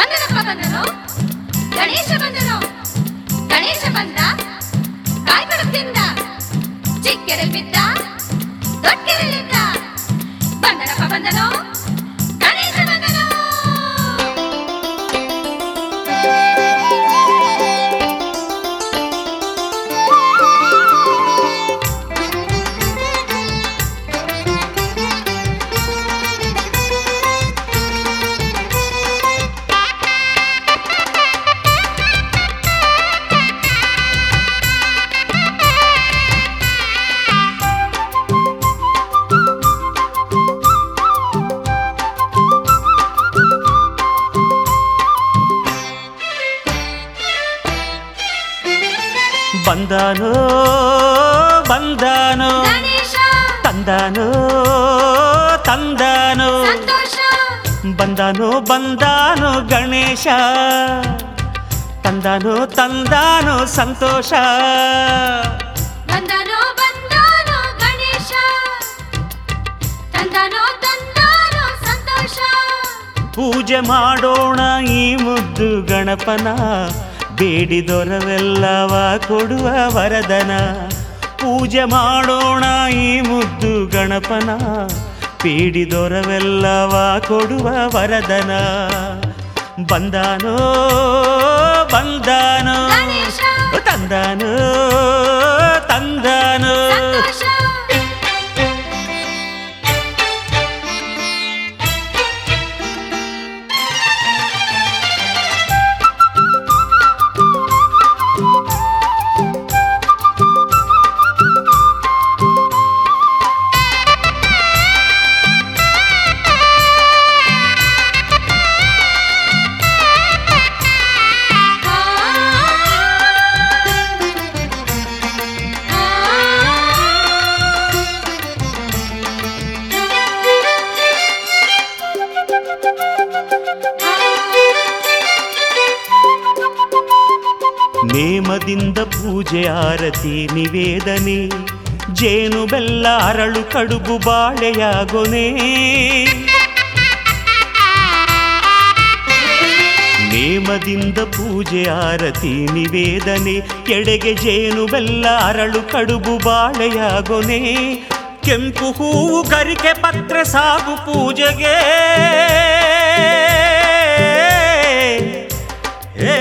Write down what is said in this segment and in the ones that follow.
ಬಂದನಪ್ಪ ಬಂದನು ಗಣೇಶ ಬಂದನು ಗಣೇಶ ಬಂದ ಕಾಯ್ಕೊಡುತ್ತಿಂದ ಚಿಕ್ಕೆರಲ್ ಬಿದ್ದ ದೊಡ್ಕೆರಲಿದ್ದ ಬಂದನಪ್ಪ ಬಂದನು ಗಣೇಶ ಬಂದನು ಬಂದಾನೋ ಬಂದಾನೋ ಗಣೇಶ ತಂದಾನೋ ತಂದಾನೋ ಸಂತೋಷ ಬಂದಾನೋ ಬಂದಾನೋ ಗಣೇಶ ತಂದಾನೋ ತಂದಾನೋ ಸಂತೋಷ ಬಂದನೋ ಬಂದನೋ ಗಣೇಶ ತಂದನೋ ತಂದನೋ ಸಂತೋಷ ಪೂಜೆ ಮಾಡೋಣ ಈ ಮುದ್ದು ಗಣಪನ ಬೇಡಿದೊರವೆಲ್ಲವ ಕೊಡುವ ವರದನ ಪೂಜೆ ಮಾಡೋಣ ಈ ಮುದ್ದು ಗಣಪನ ಬೇಡಿದೊರವೆಲ್ಲವ ಕೊಡುವ ವರದನ ಬಂದಾನೋ ಬಂದಾನೋ ಗಣೇಶ ತಂದಾನೋ ತಂದಾನೋ ಸಂತೋಷ ನೇಮದಿಂದ ಪೂಜೆ ಆರತಿ ನಿವೇದನೆ ಜೇನು ಬೆಲ್ಲ ಅರಳು ಕಡುಬು ಬಾಳೆಯಾಗೊನೆ ನೇಮದಿಂದ ಪೂಜೆ ಆರತಿ ನಿವೇದನೆ ಎಡೆಗೆ ಜೇನು ಬೆಲ್ಲ ಅರಳು ಕಡುಬು ಬಾಳೆಯಾಗೊನೆ ಕೆಂಪು ಹೂವು ಗರಿಕೆ ಪತ್ರ ಸಾಗು ಪೂಜೆಗೆ ಏ,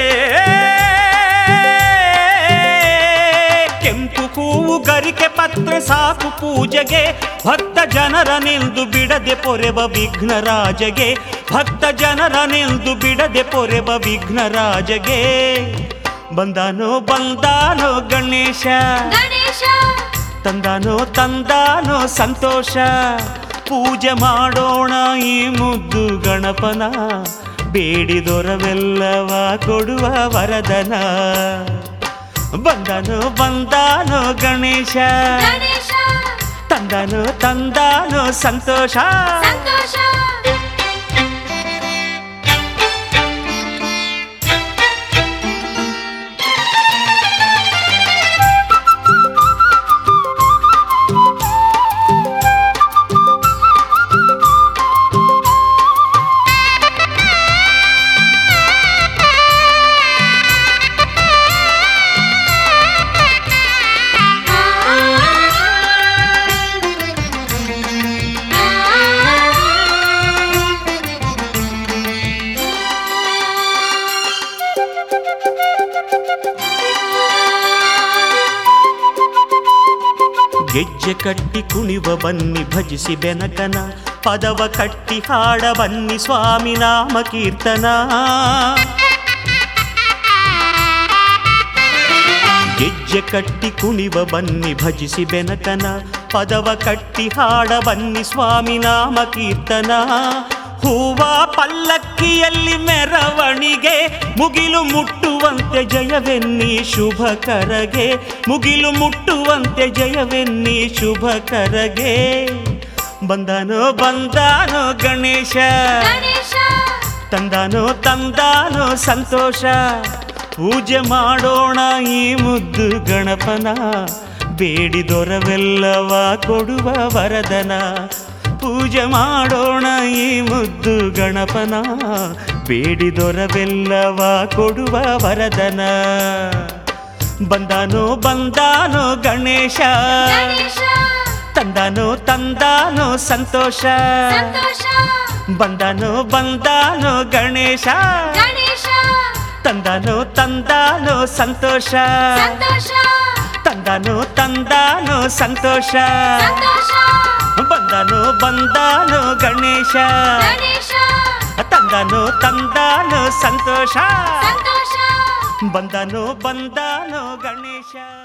ಕೆಂಪು ಹೂವು ಗರಿಕೆ ಪತ್ರ ಸಾಕು ಪೂಜೆಗೆ ಭಕ್ತ ಜನರನೆಂದು ಬಿಡದೆ ಪೊರೆವ ವಿಘ್ನರಾಜಗೆ ಭಕ್ತ ಜನರನೆಂದು ಬಿಡದೆ ಪೊರೆವ ವಿಘ್ನರಾಜಗೆ ಬಂದಾನೋ ಬಂದಾನೋ ಗಣೇಶ ಗಣೇಶ ತಂದಾನೋ ತಂದಾನೋ ಸಂತೋಷ ಪೂಜೆ ಮಾಡೋಣ ಈ ಮುದ್ದು ಗಣಪನ ಬೇಡಿದೊರವೆಲ್ಲವ ಕೊಡುವ ವರದನ ಬಂದನು ಬಂದಾನೋ ಗಣೇಶ ಗಣೇಶ ತಂದನು ತಂದಾನೋ ಸಂತೋಷ ಸಂತೋಷ ಗೆಜ್ಜೆ ಕಟ್ಟಿ ಕುಣಿವ ಬನ್ನಿ ಭಜಿಸಿ ಬೆನಕನ ಪದವ ಕಟ್ಟಿ ಹಾಡ ಬನ್ನಿ ಸ್ವಾಮಿ ನಾಮ ಕೀರ್ತನ ಗೆಜ್ಜೆ ಕಟ್ಟಿ ಕುಣಿವ ಬನ್ನಿ ಭಜಿಸಿ ಬೆನಕನ ಪದವ ಕಟ್ಟಿ ಹಾಡ ಬನ್ನಿ ಸ್ವಾಮಿ ನಾಮ ಕೀರ್ತನ ಹೂವ ಪಲ್ಲಕ್ಕಿಯಲ್ಲಿ ಮೆರವಣಿಗೆ ಮುಗಿಲು ಮುಟ್ಟುವಂತೆ ಜಯವೆನ್ನಿ ಶುಭ ಕರಗೆ ಮುಗಿಲು ಮುಟ್ಟುವಂತೆ ಜಯವೆನ್ನಿ ಶುಭ ಕರಗೆ ಬಂದಾನೋ ಬಂದಾನೋ ಗಣೇಶ ಗಣೇಶ ತಂದಾನೋ ತಂದಾನೋ ಸಂತೋಷ ಪೂಜೆ ಮಾಡೋಣ ಈ ಮುದ್ದು ಗಣಪನ ಬೇಡಿದೊರವೆಲ್ಲವ ಕೊಡುವ ವರದನ ಪೂಜೆ ಮಾಡೋಣ ಈ ಮುದ್ದು ಗಣಪನ ಬೇಡಿದೊರವೆಲ್ಲವ ಕೊಡುವ ವರದನ ಬಂದಾನೋ ಬಂದಾನೋ ಗಣೇಶ ಗಣೇಶ ತಂದಾನೋ ತಂದಾನೋ ಸಂತೋಷ ಸಂತೋಷ ಬಂದಾನೋ ಬಂದಾನೋ ಗಣೇಶ ಗಣೇಶ ತಂದಾನೋ ತಂದಾನೋ ಸಂತೋಷ ಸಂತೋಷ ತಂದಾನೋ ತಂದಾನೋ ಸಂತೋಷ ಸಂತೋಷ ಬಂದಾನೋ ಬಂದಾನೋ ಗಣೇಶ ಗಣೇಶ ತಂದಾನೋ ತಂದಾನೋ ಸಂತೋಷ ಸಂತೋಷ ಬಂದಾನೋ ಬಂದಾನೋ ಗಣೇಶ